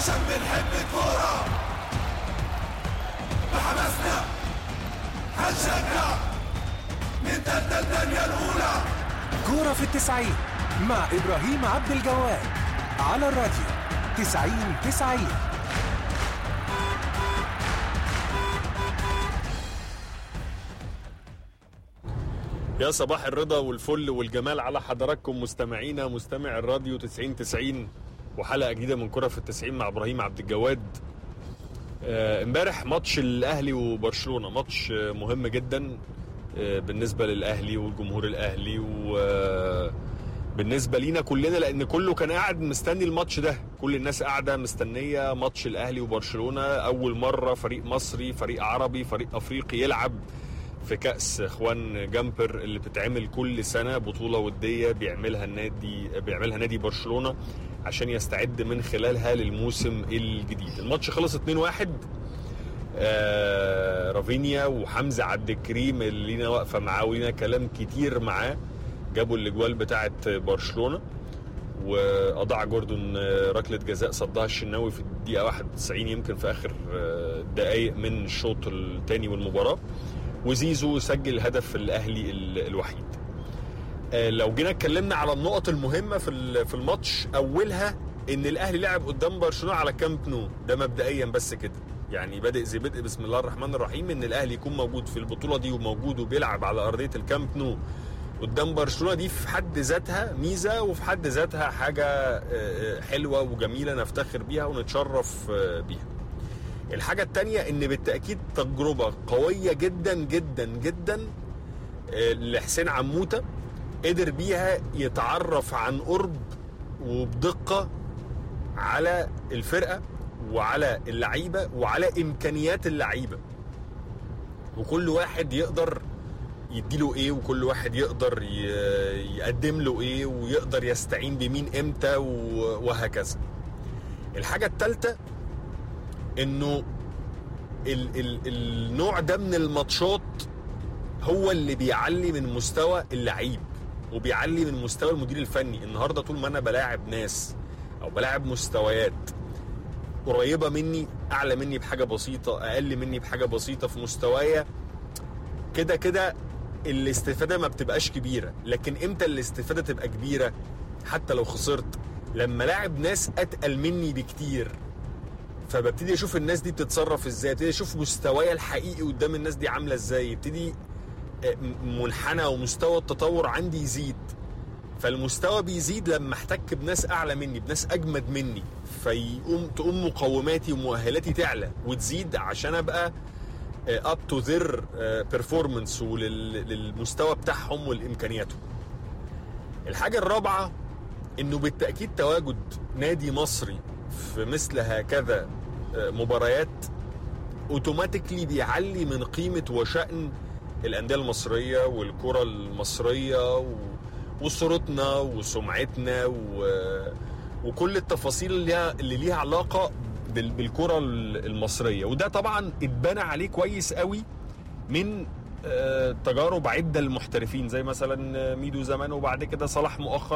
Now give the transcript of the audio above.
عشان بنحب الكورة بحماسنا هنشجع نتقدم الدنيا الأولى كورة في التسعين مع إبراهيم عبد الجواد على الراديو تسعين تسعين يا صباح الرضا والفل والجمال على حضراتكم مستمعينا مستمع الراديو 90 90 وحلقه جديده من كره في التسعين مع ابراهيم عبد الجواد آه، امبارح ماتش الاهلي وبرشلونه ماتش آه، مهم جدا آه، بالنسبه للاهلي والجمهور الاهلي وبالنسبه لينا كلنا لان كله كان قاعد مستني الماتش ده كل الناس قاعده مستنيه ماتش الاهلي وبرشلونه اول مره فريق مصري فريق عربي فريق افريقي يلعب في كأس اخوان جامبر اللي بتتعمل كل سنة بطولة ودية بيعملها النادي بيعملها نادي برشلونة عشان يستعد من خلالها للموسم الجديد الماتش خلص 2-1 آه رافينيا وحمزة عبد الكريم اللي لينا واقفة معاه ولينا كلام كتير معاه جابوا الاجوال بتاعة برشلونة واضاع جوردون آه، ركله جزاء صدها الشناوي في الدقيقه 91 يمكن في اخر آه، دقائق من الشوط الثاني والمباراه وزيزو سجل هدف الاهلي ال- الوحيد آه، لو جينا اتكلمنا على النقط المهمه في ال- في الماتش اولها ان الاهلي لعب قدام برشلونه على كامب نو ده مبدئيا بس كده يعني بادئ زي بدء بسم الله الرحمن الرحيم ان الاهلي يكون موجود في البطوله دي وموجود وبيلعب على ارضيه الكامب نو قدام برشلونه دي في حد ذاتها ميزه وفي حد ذاتها حاجه آه، آه، حلوه وجميله نفتخر بيها ونتشرف آه، بيها الحاجة التانية ان بالتأكيد تجربة قوية جدا جدا جدا آه، لحسين عموتة قدر بيها يتعرف عن قرب وبدقة على الفرقة وعلى اللعيبة وعلى إمكانيات اللعيبة وكل واحد يقدر يديله ايه وكل واحد يقدر ي- يقدم له ايه ويقدر يستعين بمين امتى و- وهكذا الحاجة التالتة انه ال ال النوع ده من الماتشات هو اللي بيعلي من مستوى اللعيب وبيعلي من مستوى المدير الفني النهارده طول ما انا بلاعب ناس او بلاعب مستويات قريبه مني اعلى مني بحاجه بسيطه اقل مني بحاجه بسيطه في مستوايا كده كده الاستفاده ما بتبقاش كبيره لكن امتى الاستفاده تبقى كبيره حتى لو خسرت لما لاعب ناس اتقل مني بكتير فببتدي اشوف الناس دي بتتصرف ازاي ابتدي اشوف مستوايا الحقيقي قدام الناس دي عامله ازاي يبتدي آه، م- منحنى ومستوى التطور عندي يزيد فالمستوى بيزيد لما احتك بناس اعلى مني بناس اجمد مني فيقوم تقوم مقوماتي ومؤهلاتي تعلى وتزيد عشان ابقى اب تو ذير بيرفورمانس وللمستوى بتاعهم ولامكانياتهم الحاجه الرابعه انه بالتاكيد تواجد نادي مصري في مثل هكذا آه، مباريات اوتوماتيكلي بيعلي من قيمه وشان الانديه المصريه والكره المصريه و... وصورتنا وسمعتنا و... وكل التفاصيل اللي ليها, اللي ليها علاقه بال... بالكره المصريه وده طبعا اتبنى عليه كويس قوي من آه، تجارب عده المحترفين زي مثلا ميدو زمان وبعد كده صلاح مؤخرا